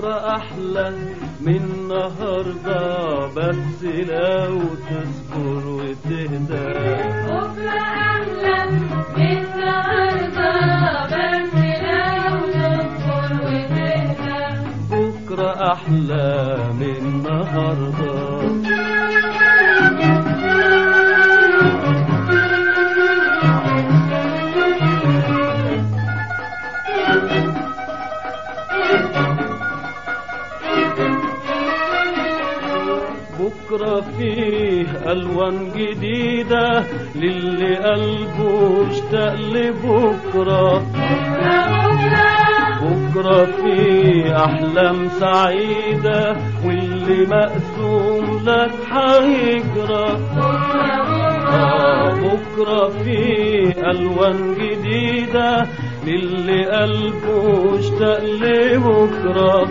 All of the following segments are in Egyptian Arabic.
بكرة أحلى من النهاردة بس لو تصبر وتهدى بكرة أحلى من النهاردة بس لو تصبر وتهدى بكرة أحلى من النهاردة بكرة فيه ألوان جديدة للي قلبه اشتاق لبكرة بكرة بكرة فيه أحلام سعيدة واللي مقسوم لك هيجرى آه بكرة فيه ألوان جديدة للي قلبه اشتاق لبكرة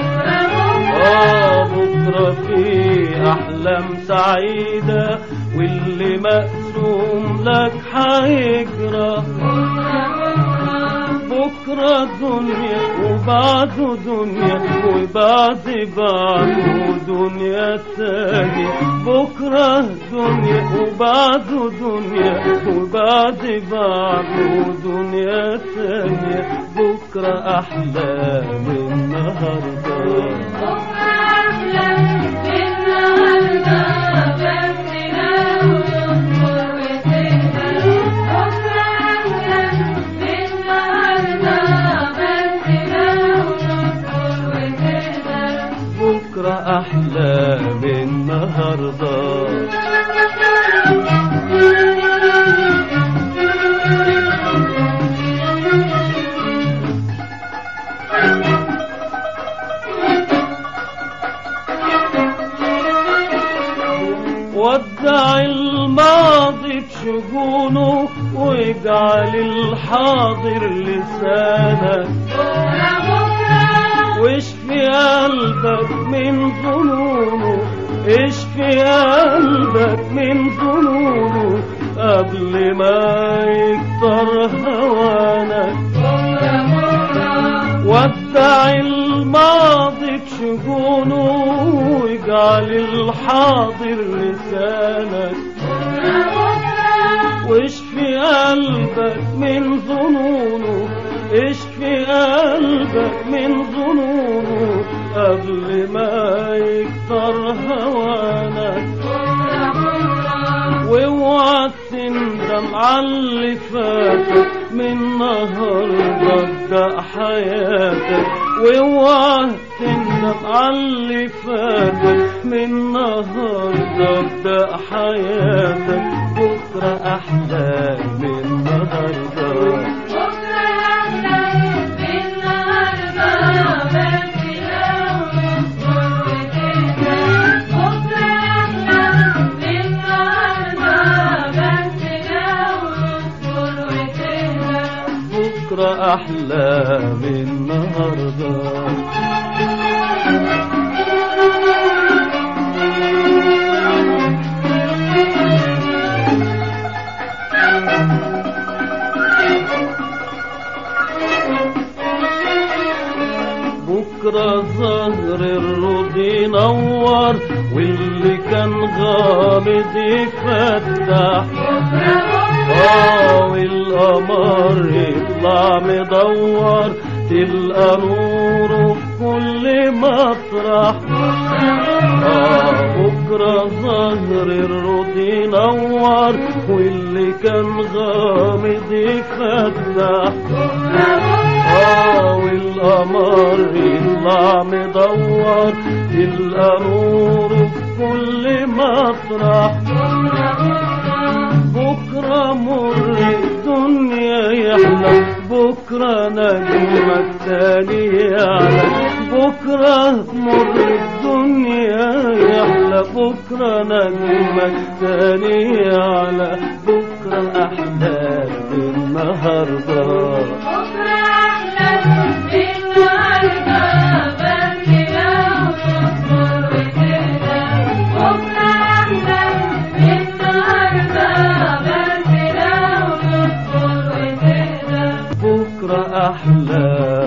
آه بكرة فيه أحلام سعيدة واللي مقسوم لك هيجرى بكرة دنيا وبعده دنيا وبعد بعده دنيا تانية بكرة دنيا وبعده دنيا وبعد بعده دنيا تانية بكرة أحلى من النهاردة بكرة أحلى من النهاردة بس لو تصبر وتهدى بكرة أحلى من النهاردة بس لو تصبر وتهدى بكرة أحلى من النهاردة ودع الماضي بشجونه واجعل الحاضر لسانك بكرة بكرة واشفي قلبك من ظنونه اشفي قلبك من ظنونه قبل ما يكتر هوانك بكرة بكرة ودع الماضي بشجونه واجعل الحاضر لسانك واشفي قلبك من ظنونه اشفي قلبك من ظنونه قبل ما يكتر هوانك واوعى تندم على اللي فاتك من نهارده ابدأ حياتك واوعى تندم على اللي فاتك من نهارده ابدأ حياتك بكرة أحلى من النهارده بكرة أحلى من النهاردة بس لو تصبر وتهدى بكرة أحلى من النهاردة بس لو تصبر وتهدى بكرة أحلى من النهارده بكرة ظهر الرد ينور واللي كان غامض يفتح اه والقمر يطلع مدور تلقى نوره في كل مطرح آه بكرة ظهر الرد ينور واللي كان غامض يفتح اه والقمر يطلع مدور تلقى نوره في كل مطرح بكرة مر الدنيا يحلى بكرة نجمك تاني يعلى بكرة مر الدنيا يحلى بكرة نجمك تاني يعلى بكرة أحلى من النهارده بكرة أحلى من النهاردة بس لو تصبر وتهدى بكرة أحلى من النهاردة بس لو تصبر وتهدى بكرة أحلى